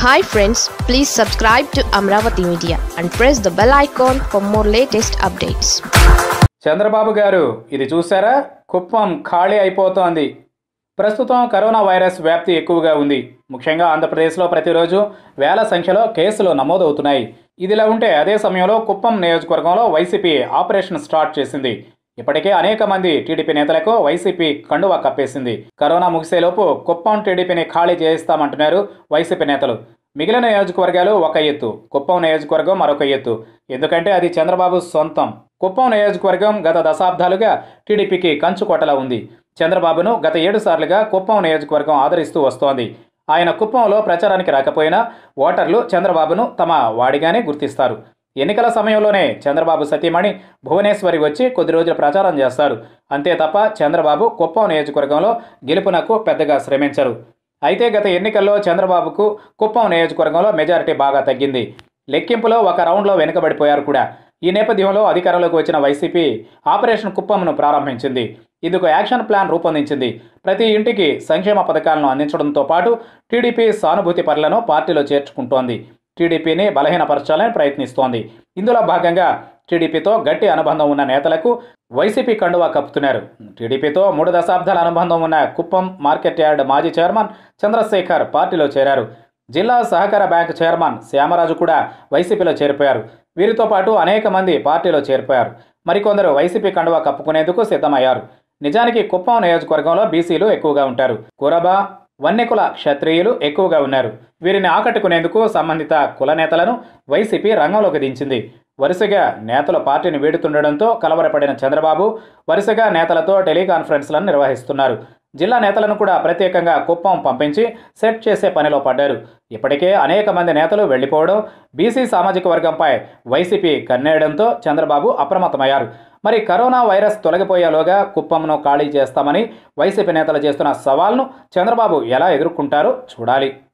hi friends please subscribe to Amaravati media and press the bell icon for more latest updates Chandrababu garu ఇది చూసారా కుప్పం ఖాళీ అయిపోతోంది ప్రస్తుతం కరోనా వైరస్ వ్యాప్తి ఎక్కువగా ఉంది ముఖ్యంగా ఆంధ్రప్రదేశ్లో ప్రతిరోజు వేల సంఖ్యలో కేసులు నమోదవుతున్నాయి ఇదిలా ఉంటే అదే సమయంలో కుప్పం నియోజకవర్గంలో వైసీపీ ఆపరేషన్ స్టార్ట్ చేసింది ఇప్పటికే అనేక మంది టీడీపీ నేతలకు వైసీపీ కండువా కప్పేసింది కరోనా ముగిసేలోపు కుప్పం టీడీపీని ఖాళీ చేయిస్తామంటున్నారు వైసీపీ నేతలు మిగిలిన నియోజకవర్గాలు ఒక ఎత్తు కుప్పం నియోజకవర్గం మరొక ఎత్తు ఎందుకంటే అది చంద్రబాబు సొంతం కుప్పం నియోజకవర్గం గత దశాబ్దాలుగా టీడీపీకి కంచుకోటలా ఉంది చంద్రబాబును గత ఏడు సార్లుగా కుప్పం నియోజకవర్గం ఆదరిస్తూ వస్తోంది ఆయన కుప్పంలో ప్రచారానికి రాకపోయినా ఓటర్లు చంద్రబాబును తమ వాడిగానే గుర్తిస్తారు ఎన్నికల సమయంలోనే చంద్రబాబు సతీమణి భువనేశ్వరి వచ్చి కొద్ది రోజులు ప్రచారం చేస్తారు అంతే తప్ప చంద్రబాబు కుప్పం నియోజకవర్గంలో గెలుపునకు పెద్దగా శ్రమించరు అయితే గత ఎన్నికల్లో చంద్రబాబుకు కుప్పం నియోజకవర్గంలో మెజారిటీ బాగా తగ్గింది లెక్కింపులో ఒక రౌండ్లో వెనుకబడిపోయారు కూడా ఈ నేపథ్యంలో అధికారంలోకి వచ్చిన వైసీపీ ఆపరేషన్ కుప్పంను ప్రారంభించింది ఇందుకు యాక్షన్ ప్లాన్ రూపొందించింది ప్రతి ఇంటికి సంక్షేమ పథకాలను అందించడంతో పాటు టీడీపీ సానుభూతి పరులను పార్టీలో చేర్చుకుంటోంది టీడీపీని బలహీనపరచాలని ప్రయత్నిస్తోంది ఇందులో భాగంగా టీడీపీతో గట్టి అనుబంధం ఉన్న నేతలకు వైసీపీ కండువా కప్పుతున్నారు టీడీపీతో మూడు దశాబ్దాల అనుబంధం ఉన్న కుప్పం మార్కెట్ యార్డ్ మాజీ చైర్మన్ చంద్రశేఖర్ పార్టీలో చేరారు జిల్లా సహకార బ్యాంక్ చైర్మన్ శ్యామరాజు కూడా వైసీపీలో చేరిపోయారు వీరితో పాటు అనేక మంది పార్టీలో చేరిపోయారు మరికొందరు వైసీపీ కండువా కప్పుకునేందుకు సిద్ధమయ్యారు నిజానికి కుప్పం నియోజకవర్గంలో బీసీలు ఎక్కువగా ఉంటారు కురబా వన్యకుల క్షత్రియులు ఎక్కువగా ఉన్నారు వీరిని ఆకట్టుకునేందుకు సంబంధిత కుల నేతలను వైసీపీ రంగంలోకి దించింది వరుసగా నేతలు పార్టీని వీడుతుండడంతో కలవరపడిన చంద్రబాబు వరుసగా నేతలతో టెలికాన్ఫరెన్స్లను నిర్వహిస్తున్నారు జిల్లా నేతలను కూడా ప్రత్యేకంగా కుప్పం పంపించి సెట్ చేసే పనిలో పడ్డారు ఇప్పటికే అనేక మంది నేతలు వెళ్లిపోవడం బీసీ సామాజిక వర్గంపై వైసీపీ కన్నేయడంతో చంద్రబాబు అప్రమత్తమయ్యారు మరి కరోనా వైరస్ తొలగిపోయేలోగా కుప్పంను ఖాళీ చేస్తామని వైసీపీ నేతలు చేస్తున్న సవాల్ను చంద్రబాబు ఎలా ఎదుర్కొంటారో చూడాలి